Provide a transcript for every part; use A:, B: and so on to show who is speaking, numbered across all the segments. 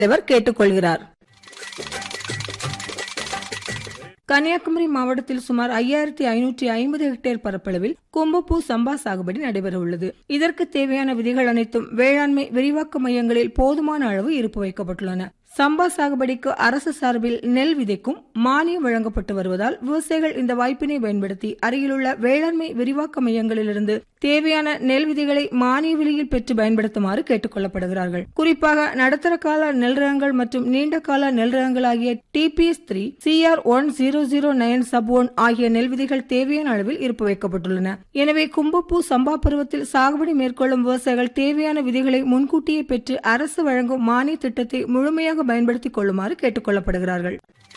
A: தலைவர் கேட்டுக்கொள்கிறார் கன்னியாகுமரி மாவட்டத்தில் சுமார் ஐயாயிரத்தி ஐநூற்றி ஐம்பது ஹெக்டேர் பரப்பளவில் கும்பப்பூ சம்பா சாகுபடி நடைபெற உள்ளது இதற்கு தேவையான விதிகள் அனைத்தும் வேளாண்மை விரிவாக்க மையங்களில் போதுமான அளவு இருப்பு வைக்கப்பட்டுள்ளன சம்பா சாகுபடிக்கு அரசு சார்பில் நெல் விதைக்கும் மானியம் வழங்கப்பட்டு வருவதால் விவசாயிகள் இந்த வாய்ப்பினை பயன்படுத்தி அருகிலுள்ள வேளாண்மை விரிவாக்க மையங்களிலிருந்து தேவையான நெல் விதைகளை மானிய விலையில் பெற்று பயன்படுத்துமாறு கேட்டுக் கொள்ளப்படுகிறார்கள் குறிப்பாக நடுத்தர கால நெல் ரகங்கள் மற்றும் நீண்ட கால நெல் ரகங்கள் ஆகிய TPS three CR one zero zero nine sub one ஆகிய நெல் விதைகள் தேவையான அளவில் இருப்பு வைக்கப்பட்டுள்ளன எனவே கும்பப்பூ சம்பா பருவத்தில் சாகுபடி மேற்கொள்ளும் விவசாயிகள் தேவையான விதைகளை முன்கூட்டியே பெற்று அரசு வழங்கும் மானிய திட்டத்தை முழுமையாக பயன்படுத்திக் கொள்ளுமாறு கேட்டுக் கொள்ளப்படுகிறார்கள்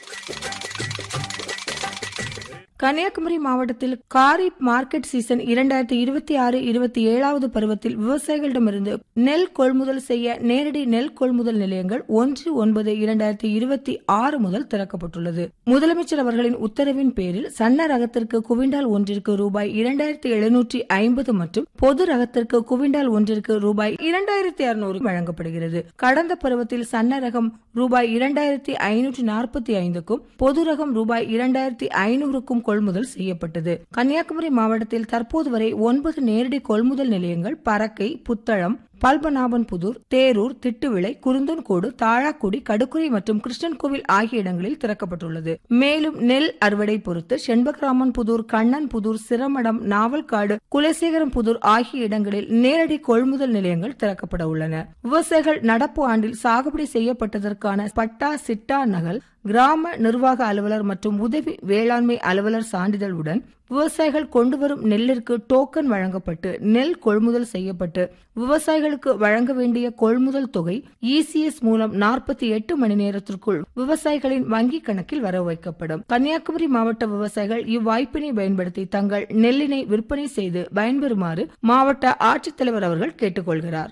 A: கன்னியாகுமரி மாவட்டத்தில் காரிப் மார்க்கெட் சீசன் இரண்டாயிரத்தி இருபத்தி ஆறு இருபத்தி ஏழாவது பருவத்தில் விவசாயிகளிடமிருந்து நெல் கொள்முதல் செய்ய நேரடி நெல் கொள்முதல் நிலையங்கள் ஒன்று ஒன்பது இரண்டாயிரத்தி இருபத்தி ஆறு முதல் திறக்கப்பட்டுள்ளது முதலமைச்சர் அவர்களின் உத்தரவின் பேரில் சன்ன ரகத்திற்கு குவிண்டால் ஒன்றிற்கு ரூபாய் இரண்டாயிரத்தி எழுநூற்றி ஐம்பது மற்றும் பொது ரகத்திற்கு குவிண்டால் ஒன்றிற்கு ரூபாய் இரண்டாயிரத்தி அறுநூறு வழங்கப்படுகிறது கடந்த பருவத்தில் சன்ன ரகம் ரூபாய் இரண்டாயிரத்தி ஐநூற்றி நாற்பத்தி ஐந்துக்கும் பொது ரகம் ரூபாய் இரண்டாயிரத்தி ஐநூறுக்கும் கொள்முதல் செய்யப்பட்டது கன்னியாகுமரி மாவட்டத்தில் தற்போது வரை ஒன்பது நேரடி கொள்முதல் நிலையங்கள் பறக்கை புத்தளம் பல்பநாபன்புதூர் தேரூர் திட்டுவிளை குருந்தன்கோடு தாழாக்குடி கடுக்குறை மற்றும் கிருஷ்ணன்கோவில் ஆகிய இடங்களில் திறக்கப்பட்டுள்ளது மேலும் நெல் அறுவடை பொறுத்து செண்பகராமன் புதூர் கண்ணன் புதூர் சிரமடம் நாவல்காடு குலசேகரம் புதூர் ஆகிய இடங்களில் நேரடி கொள்முதல் நிலையங்கள் திறக்கப்பட உள்ளன விவசாயிகள் நடப்பு ஆண்டில் சாகுபடி செய்யப்பட்டதற்கான பட்டா சிட்டா நகல் கிராம நிர்வாக அலுவலர் மற்றும் உதவி வேளாண்மை அலுவலர் சான்றிதழுடன் விவசாயிகள் கொண்டுவரும் நெல்லிற்கு டோக்கன் வழங்கப்பட்டு நெல் கொள்முதல் செய்யப்பட்டு விவசாயிகளுக்கு வழங்க வேண்டிய கொள்முதல் தொகை இசிஎஸ் மூலம் நாற்பத்தி எட்டு மணி நேரத்திற்குள் விவசாயிகளின் வங்கிக் கணக்கில் வர வைக்கப்படும் கன்னியாகுமரி மாவட்ட விவசாயிகள் இவ்வாய்ப்பினை பயன்படுத்தி தங்கள் நெல்லினை விற்பனை செய்து பயன்பெறுமாறு மாவட்ட ஆட்சித்தலைவர் அவர்கள் கேட்டுக்கொள்கிறார்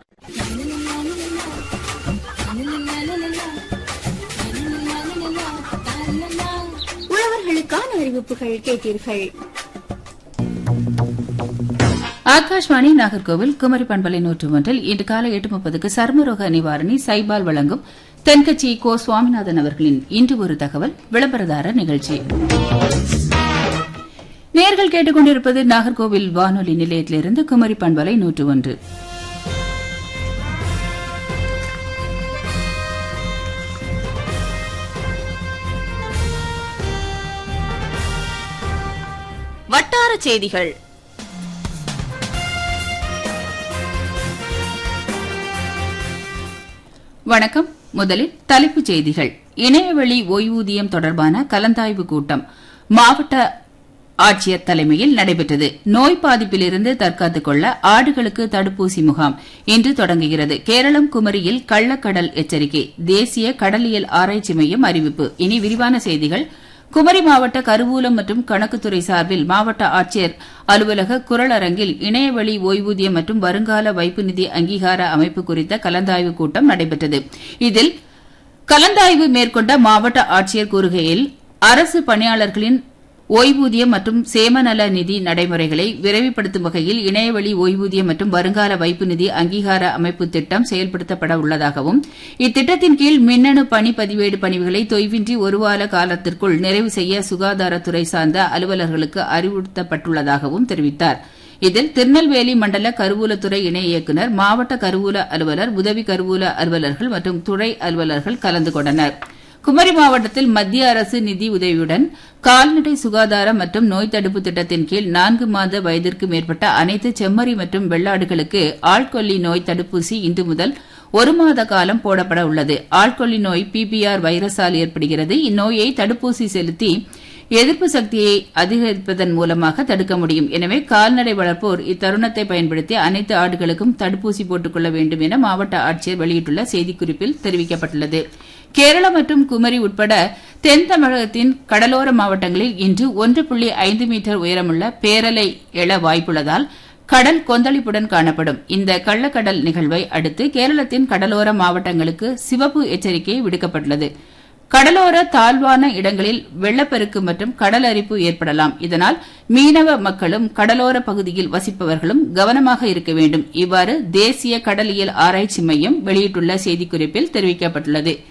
B: உழவர்களுக்கான அறிவிப்புகள் கேட்டீர்கள்
C: ஆகாஷ்வாணி நாகர்கோவில் குமரி பண்பலை நூற்று ஒன்றில் இன்று காலை எட்டு முப்பதுக்கு சர்மரோக நிவாரணி சைபால் வழங்கும் தென்கட்சி கோ சுவாமிநாதன் அவர்களின் இன்று ஒரு தகவல் விளம்பரதார நிகழ்ச்சி நேர்கள் கேட்டுக்கொண்டிருப்பது நாகர்கோவில் வானொலி நிலையத்திலிருந்து குமரி பண்பலை நூற்று ஒன்று
D: வட்டார செய்திகள்
C: வணக்கம் முதலில் தலைப்புச் செய்திகள் இணையவழி ஓய்வூதியம் தொடர்பான கலந்தாய்வு கூட்டம் மாவட்ட ஆட்சியர் தலைமையில் நடைபெற்றது நோய் பாதிப்பிலிருந்து தற்காத்துக் கொள்ள ஆடுகளுக்கு தடுப்பூசி முகாம் இன்று தொடங்குகிறது கேரளம் குமரியில் கள்ளக்கடல் எச்சரிக்கை தேசிய கடலியல் ஆராய்ச்சி மையம் அறிவிப்பு இனி விரிவான செய்திகள் குமரி மாவட்ட கருவூலம் மற்றும் கணக்குத்துறை சார்பில் மாவட்ட ஆட்சியர் அலுவலக குரலரங்கில் இணையவழி ஓய்வூதியம் மற்றும் வருங்கால வைப்பு நிதி அங்கீகார அமைப்பு குறித்த கலந்தாய்வு கூட்டம் நடைபெற்றது இதில் கலந்தாய்வு மேற்கொண்ட மாவட்ட ஆட்சியர் கூறுகையில் அரசு பணியாளர்களின் ஓய்வூதியம் மற்றும் சேமநல நிதி நடைமுறைகளை விரைவுபடுத்தும் வகையில் இணையவழி ஓய்வூதியம் மற்றும் வருங்கால வைப்பு நிதி அங்கீகார அமைப்பு திட்டம் செயல்படுத்தப்பட உள்ளதாகவும் இத்திட்டத்தின் கீழ் மின்னணு பணி பதிவேடு பணிவுகளை தொய்வின்றி ஒருவார காலத்திற்குள் நிறைவு செய்ய சுகாதாரத்துறை சார்ந்த அலுவலர்களுக்கு அறிவுறுத்தப்பட்டுள்ளதாகவும் தெரிவித்தார் இதில் திருநெல்வேலி மண்டல கருவூலத்துறை இணை இயக்குநர் மாவட்ட கருவூல அலுவலர் உதவி கருவூல அலுவலர்கள் மற்றும் துறை அலுவலர்கள் கலந்து கொண்டனா் குமரி மாவட்டத்தில் மத்திய அரசு நிதி உதவியுடன் கால்நடை சுகாதார மற்றும் நோய் தடுப்பு திட்டத்தின் கீழ் நான்கு மாத வயதிற்கு மேற்பட்ட அனைத்து செம்மறி மற்றும் வெள்ளாடுகளுக்கு ஆள்கொல்லி நோய் தடுப்பூசி இன்று முதல் ஒரு மாத காலம் போடப்பட உள்ளது ஆள்கொல்லி நோய் பிபிஆர் வைரஸால் ஏற்படுகிறது இந்நோயை தடுப்பூசி செலுத்தி எதிர்ப்பு சக்தியை அதிகரிப்பதன் மூலமாக தடுக்க முடியும் எனவே கால்நடை வளர்ப்போர் இத்தருணத்தை பயன்படுத்தி அனைத்து ஆடுகளுக்கும் தடுப்பூசி போட்டுக் கொள்ள வேண்டும் என மாவட்ட ஆட்சியர் வெளியிட்டுள்ள செய்திக்குறிப்பில் தெரிவிக்கப்பட்டுள்ளது கேரளா மற்றும் குமரி உட்பட தென் தமிழகத்தின் கடலோர மாவட்டங்களில் இன்று ஒன்று புள்ளி ஐந்து மீட்டர் உயரமுள்ள பேரலை எழ வாய்ப்புள்ளதால் கடல் கொந்தளிப்புடன் காணப்படும் இந்த கள்ளக்கடல் நிகழ்வை அடுத்து கேரளத்தின் கடலோர மாவட்டங்களுக்கு சிவப்பு எச்சரிக்கை விடுக்கப்பட்டுள்ளது கடலோர தாழ்வான இடங்களில் வெள்ளப்பெருக்கு மற்றும் கடல் அரிப்பு ஏற்படலாம் இதனால் மீனவ மக்களும் கடலோர பகுதியில் வசிப்பவர்களும் கவனமாக இருக்க வேண்டும் இவ்வாறு தேசிய கடலியல் ஆராய்ச்சி மையம் வெளியிட்டுள்ள செய்திக்குறிப்பில் தெரிவிக்கப்பட்டுள்ளது